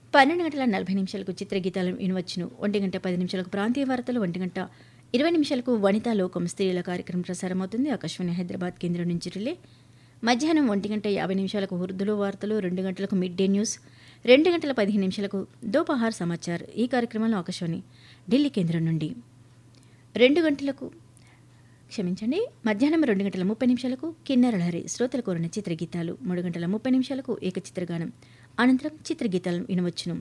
పన్నెండు గంటల నలభై నిమిషాలకు చిత్రగీతాలను వినవచ్చును ఒంటి గంట పది నిమిషాలకు ప్రాంతీయ వార్తలు ఒంటి గంట ఇరవై నిమిషాలకు వనితా లోకం స్త్రీల కార్యక్రమం ప్రసారమవుతుంది ఆకాశవాణి హైదరాబాద్ కేంద్రం నుంచి రిలే మధ్యాహ్నం ఒంటి గంట యాభై నిమిషాలకు ఉర్దూలో వార్తలు రెండు గంటలకు మిడ్ డే న్యూస్ రెండు గంటల పదిహేను నిమిషాలకు దోపహార్ సమాచార్ ఈ కార్యక్రమంలో ఆకాశవాణి ఢిల్లీ కేంద్రం నుండి రెండు గంటలకు క్షమించండి మధ్యాహ్నం రెండు గంటల ముప్పై నిమిషాలకు కిన్నెర లహరి శ్రోతలు కోరిన చిత్రగీతాలు మూడు గంటల ముప్పై నిమిషాలకు ఏకచిత్రగానం అనంతరం చిత్రగీతాలను వినవచ్చును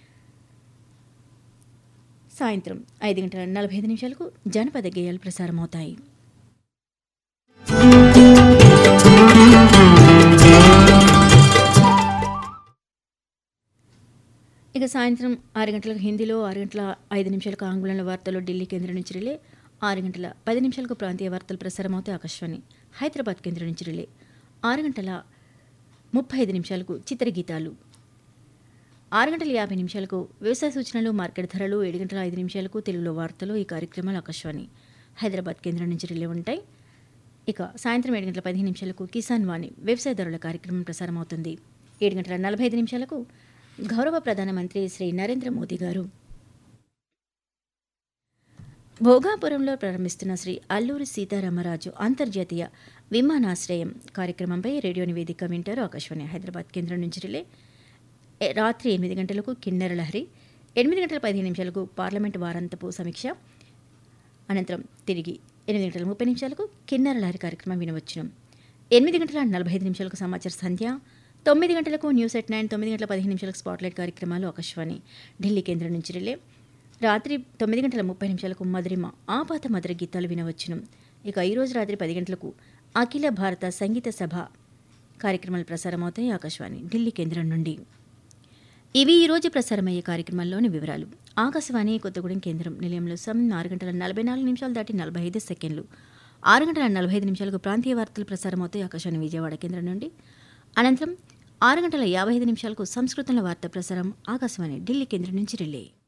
సాయంత్రం ఐదు గంటల నలభై ఐదు నిమిషాలకు జానపద గేయాలు ప్రసారమవుతాయి ఇక సాయంత్రం ఆరు గంటలకు హిందీలో ఆరు గంటల ఐదు నిమిషాలకు ఆంగ్లంలో వార్తలు ఢిల్లీ కేంద్రం నుంచి రిలే ఆరు గంటల పది నిమిషాలకు ప్రాంతీయ వార్తలు ప్రసారమవుతాయి ఆకాశవాణి హైదరాబాద్ కేంద్రం నుంచి రిలే ఆరు గంటల ముప్పై ఐదు నిమిషాలకు చిత్రగీతాలు ఆరు గంటల యాభై నిమిషాలకు వ్యవసాయ సూచనలు మార్కెట్ ధరలు ఏడు గంటల ఐదు నిమిషాలకు తెలుగులో వార్తలు ఈ కార్యక్రమాలు ఆకాశవాణి హైదరాబాద్ కేంద్రం నుంచి రిలే ఉంటాయి ఇక సాయంత్రం ఏడు గంటల పదిహేను నిమిషాలకు కిసాన్ వాణి వ్యవసాయదారుల కార్యక్రమం ప్రసారమవుతుంది ఏడు గంటల నలభై ఐదు నిమిషాలకు గౌరవ ప్రధానమంత్రి శ్రీ నరేంద్ర మోదీ గారు భోగాపురంలో ప్రారంభిస్తున్న శ్రీ అల్లూరి సీతారామరాజు అంతర్జాతీయ విమానాశ్రయం కార్యక్రమంపై రేడియో నివేదిక వింటారు ఆకాశవాణి హైదరాబాద్ కేంద్రం నుంచి రిలే ఏ- రాత్రి ఎనిమిది గంటలకు కిన్నెర లహరి ఎనిమిది గంటల పదిహేను నిమిషాలకు పార్లమెంట్ వారాంతపు సమీక్ష అనంతరం తిరిగి ఎనిమిది గంటల ముప్పై నిమిషాలకు కిన్నెర లహరి కార్యక్రమం వినవచ్చును ఎనిమిది గంటల నలభై ఐదు నిమిషాలకు సమాచార సంధ్య తొమ్మిది గంటలకు న్యూస్ ఎట్ నైన్ తొమ్మిది గంటల పదిహేను నిమిషాలకు స్పాట్లైట్ కార్యక్రమాలు ఆకాశవాణి ఢిల్లీ కేంద్రం నుంచి రిలే రాత్రి తొమ్మిది గంటల ముప్పై నిమిషాలకు మధురిమ ఆపాత మధుర గీతాలు వినవచ్చును ఇక ఈరోజు రాత్రి పది గంటలకు అఖిల భారత సంగీత సభ కార్యక్రమాలు ప్రసారమవుతాయి ఆకాశవాణి ఢిల్లీ కేంద్రం నుండి ఇవి ఈ రోజు ప్రసారమయ్యే కార్యక్రమాల్లోని వివరాలు ఆకాశవాణి కొత్తగూడెం కేంద్రం నిలయంలో సమయం ఆరు గంటల నలభై నాలుగు నిమిషాలు దాటి నలభై ఐదు సెకండ్లు ఆరు గంటల నలభై ఐదు నిమిషాలకు ప్రాంతీయ వార్తలు ప్రసారమవుతాయి ఆకాశవాణి విజయవాడ కేంద్రం నుండి అనంతరం ఆరు గంటల యాభై ఐదు నిమిషాలకు సంస్కృతంలో వార్త ప్రసారం ఆకాశవాణి ఢిల్లీ కేంద్రం నుంచి రిలే